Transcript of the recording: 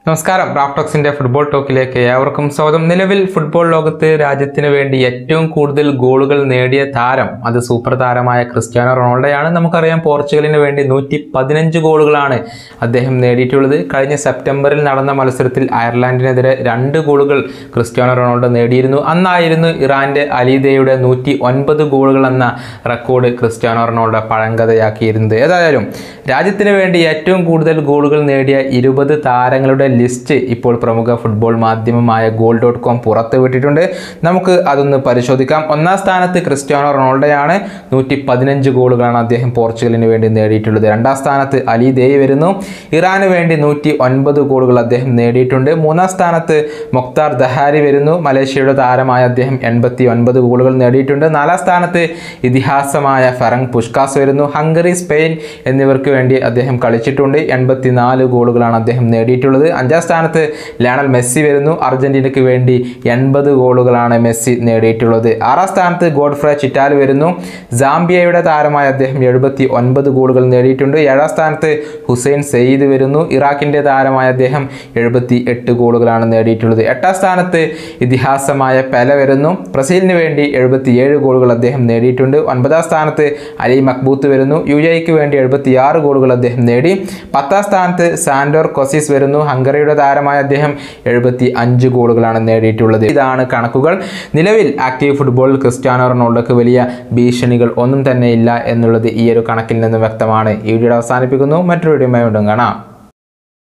നമസ്കാരം റാഫ്റ്റോക്സിന്റെ ഫുട്ബോൾ ടോക്കിലേക്ക് ഏവർക്കും സ്വാഗതം നിലവിൽ ഫുട്ബോൾ ലോകത്ത് രാജ്യത്തിന് വേണ്ടി ഏറ്റവും കൂടുതൽ ഗോളുകൾ നേടിയ താരം അത് സൂപ്പർ താരമായ ക്രിസ്ത്യാനോ റൊണാൾഡോയാണ് നമുക്കറിയാം പോർച്ചുഗലിന് വേണ്ടി നൂറ്റി പതിനഞ്ച് ഗോളുകളാണ് അദ്ദേഹം നേടിയിട്ടുള്ളത് കഴിഞ്ഞ സെപ്റ്റംബറിൽ നടന്ന മത്സരത്തിൽ അയർലാൻഡിനെതിരെ രണ്ട് ഗോളുകൾ ക്രിസ്ത്യാനോ റൊണാൾഡോ നേടിയിരുന്നു അന്നായിരുന്നു ഇറാന്റെ അലീദയുടെ നൂറ്റി ഒൻപത് ഗോളുകൾ എന്ന റെക്കോർഡ് ക്രിസ്ത്യാനോ റൊണാൾഡോ പഴങ്കഥയാക്കിയിരുന്നത് ഏതായാലും രാജ്യത്തിന് വേണ്ടി ഏറ്റവും കൂടുതൽ ഗോളുകൾ നേടിയ ഇരുപത് താരങ്ങളുടെ ലിസ്റ്റ് ഇപ്പോൾ പ്രമുഖ ഫുട്ബോൾ മാധ്യമമായ ഗോൾ ഡോട്ട് കോം പുറത്തുവിട്ടിട്ടുണ്ട് നമുക്ക് അതൊന്ന് പരിശോധിക്കാം ഒന്നാം സ്ഥാനത്ത് ക്രിസ്ത്യാനോ റൊണാൾഡോയാണ് നൂറ്റി പതിനഞ്ച് ഗോളുകളാണ് അദ്ദേഹം പോർച്ചുഗലിന് വേണ്ടി നേടിയിട്ടുള്ളത് രണ്ടാം സ്ഥാനത്ത് അലി ദേയ് വരുന്നു ഇറാന് വേണ്ടി നൂറ്റി ഒൻപത് ഗോളുകൾ അദ്ദേഹം നേടിയിട്ടുണ്ട് മൂന്നാം സ്ഥാനത്ത് മൊക്താർ ദഹാരി വരുന്നു മലേഷ്യയുടെ താരമായ അദ്ദേഹം എൺപത്തി ഒൻപത് ഗോളുകൾ നേടിയിട്ടുണ്ട് നാലാം സ്ഥാനത്ത് ഇതിഹാസമായ ഫറങ് പുഷ്കാസ് വരുന്നു ഹംഗറി സ്പെയിൻ എന്നിവർക്ക് വേണ്ടി അദ്ദേഹം കളിച്ചിട്ടുണ്ട് എൺപത്തിനാല് ഗോളുകളാണ് അദ്ദേഹം നേടിയിട്ടുള്ളത് അഞ്ചാം സ്ഥാനത്ത് ലയണൽ മെസ്സി വരുന്നു അർജന്റീനയ്ക്ക് വേണ്ടി എൺപത് ഗോളുകളാണ് മെസ്സി നേടിയിട്ടുള്ളത് ആറാം സ്ഥാനത്ത് ഗോഡ്ഫ്രെ ചിറ്റാൽ വരുന്നു സാംബിയയുടെ താരമായ അദ്ദേഹം എഴുപത്തി ഒൻപത് ഗോളുകൾ നേടിയിട്ടുണ്ട് ഏഴാം സ്ഥാനത്ത് ഹുസൈൻ സെയ്ദ് വരുന്നു ഇറാഖിൻ്റെ താരമായ അദ്ദേഹം എഴുപത്തി എട്ട് ഗോളുകളാണ് നേടിയിട്ടുള്ളത് എട്ടാം സ്ഥാനത്ത് ഇതിഹാസമായ പെല വരുന്നു ബ്രസീലിന് വേണ്ടി എഴുപത്തിയേഴ് ഗോളുകൾ അദ്ദേഹം നേടിയിട്ടുണ്ട് ഒൻപതാം സ്ഥാനത്ത് അലി മക്ബൂത്ത് വരുന്നു യു എക്ക് വേണ്ടി എഴുപത്തിയാറ് ഗോളുകൾ അദ്ദേഹം നേടി പത്താം സ്ഥാനത്ത് സാൻഡോർ കൊസിസ് വരുന്നു ഹംഗറിയുടെ താരമായ അദ്ദേഹം എഴുപത്തി അഞ്ച് ഗോളുകളാണ് നേടിയിട്ടുള്ളത് ഇതാണ് കണക്കുകൾ നിലവിൽ ആക്റ്റീവ് ഫുട്ബോളിൽ ക്രിസ്ത്യാനോ റൊണാൾഡോക്ക് വലിയ ഭീഷണികൾ ഒന്നും തന്നെ ഇല്ല എന്നുള്ളത് ഈ ഒരു കണക്കിൽ നിന്ന് വ്യക്തമാണ് ഈ വീഡിയോ അവസാനിപ്പിക്കുന്നു മറ്റൊരു വീഡിയോ വീണ്ടും കാണാം